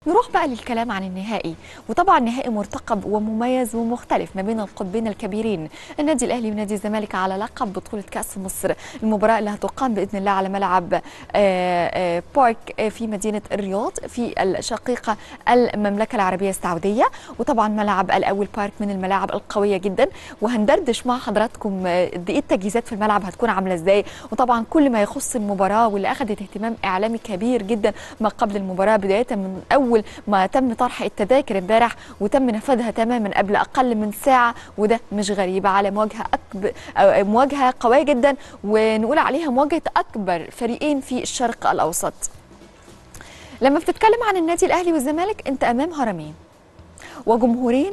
نروح بقى للكلام عن النهائي وطبعا نهائي مرتقب ومميز ومختلف ما بين القطبين الكبيرين النادي الاهلي ونادي الزمالك على لقب بطوله كاس مصر المباراه اللي هتقام باذن الله على ملعب آه، آه، بارك آه، في مدينه الرياض في الشقيقه المملكه العربيه السعوديه وطبعا ملعب الاول بارك من الملاعب القويه جدا وهندردش مع حضراتكم آه، قد ايه التجهيزات في الملعب هتكون عامله ازاي وطبعا كل ما يخص المباراه واللي اخذت اهتمام اعلامي كبير جدا ما قبل المباراه بدايه من اول ما تم طرح التذاكر امبارح وتم نفذها تماما قبل اقل من ساعه وده مش غريب على مواجهه اكبر أو مواجهه قويه جدا ونقول عليها مواجهه اكبر فريقين في الشرق الاوسط لما بتتكلم عن النادي الاهلي والزمالك انت امام هرمين وجمهورين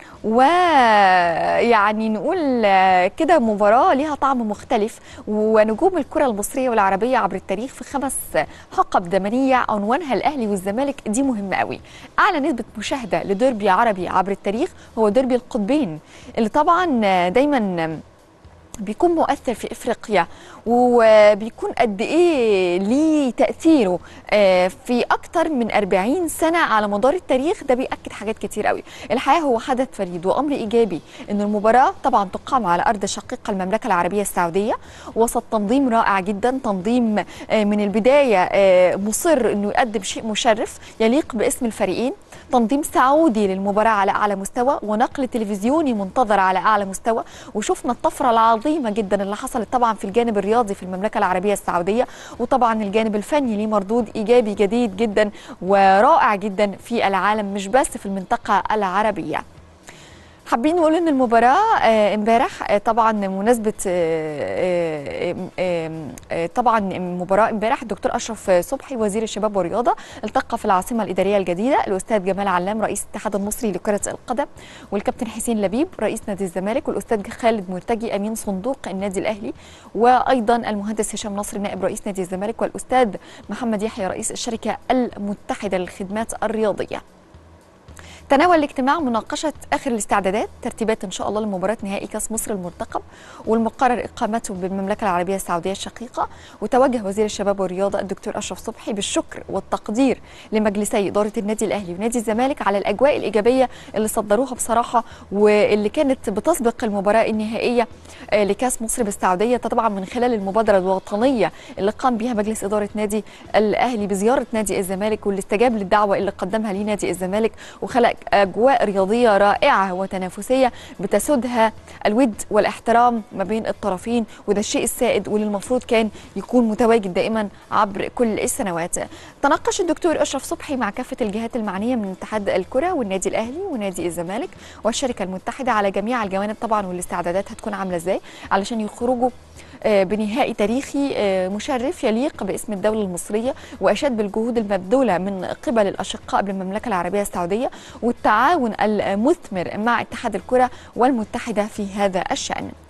ويعني نقول آه، كده مباراة ليها طعم مختلف ونجوم الكرة المصرية والعربية عبر التاريخ في خمس حقب زمنية عنوانها الأهلي والزمالك دي مهمة قوي أعلى نسبة مشاهدة لديربي عربي عبر التاريخ هو ديربي القطبين اللي طبعا آه، دايما بيكون مؤثر في افريقيا وبيكون قد ايه ليه تاثيره آه، في اكتر من 40 سنه على مدار التاريخ ده بياكد حاجات كتير قوي الحقيقه هو حدث فريد وامر ايجابي ان المباراه طبعا تقام على ارض شقيقه المملكه العربيه السعوديه وسط تنظيم رائع جدا تنظيم آه، من البدايه آه، مصر انه يقدم شيء مشرف يليق باسم الفريقين تنظيم سعودي للمباراه على اعلى مستوى ونقل تلفزيوني منتظر على اعلى مستوى وشفنا الطفره العظيمه جدا اللي حصلت طبعا في الجانب الرياضي في المملكه العربيه السعوديه وطبعا الجانب الفني ليه مردود ايجابي جديد جدا ورائع جدا في العالم مش بس في المنطقه العربيه حابين نقول ان المباراه آه، امبارح آه، طبعا مناسبه آه، آه، آه، آه، طبعا المباراه امبارح الدكتور اشرف صبحي وزير الشباب والرياضه التقى في العاصمه الاداريه الجديده الاستاذ جمال علام رئيس الاتحاد المصري لكره القدم والكابتن حسين لبيب رئيس نادي الزمالك والاستاذ خالد مرتجي امين صندوق النادي الاهلي وايضا المهندس هشام نصر نائب رئيس نادي الزمالك والاستاذ محمد يحيى رئيس الشركه المتحده للخدمات الرياضيه تناول الاجتماع مناقشة آخر الاستعدادات ترتيبات إن شاء الله لمباراة نهائي كأس مصر المرتقب والمقرر إقامته بالمملكة العربية السعودية الشقيقة وتوجه وزير الشباب والرياضة الدكتور أشرف صبحي بالشكر والتقدير لمجلسي إدارة النادي الأهلي ونادي الزمالك على الأجواء الإيجابية اللي صدروها بصراحة واللي كانت بتسبق المباراة النهائية آه، لكأس مصر بالسعودية طبعا من خلال المبادرة الوطنية اللي قام بها مجلس إدارة نادي الأهلي بزيارة نادي الزمالك واللي استجاب للدعوة اللي قدمها ليه نادي الزمالك وخلق أجواء رياضية رائعة وتنافسية بتسودها الود والاحترام ما بين الطرفين وده الشيء السائد واللي المفروض كان يكون متواجد دائما عبر كل السنوات تناقش الدكتور أشرف صبحي مع كافة الجهات المعنية من اتحاد الكرة والنادي الأهلي ونادي الزمالك والشركة المتحدة على جميع الجوانب طبعا والاستعدادات هتكون عاملة ازاي علشان يخرجوا آه، بنهائي تاريخي آه، مشرف يليق باسم الدولة المصرية وأشاد بالجهود المبذولة من قبل الأشقاء بالمملكة العربية السعودية والتعاون المثمر مع اتحاد الكرة والمتحدة في هذا الشأن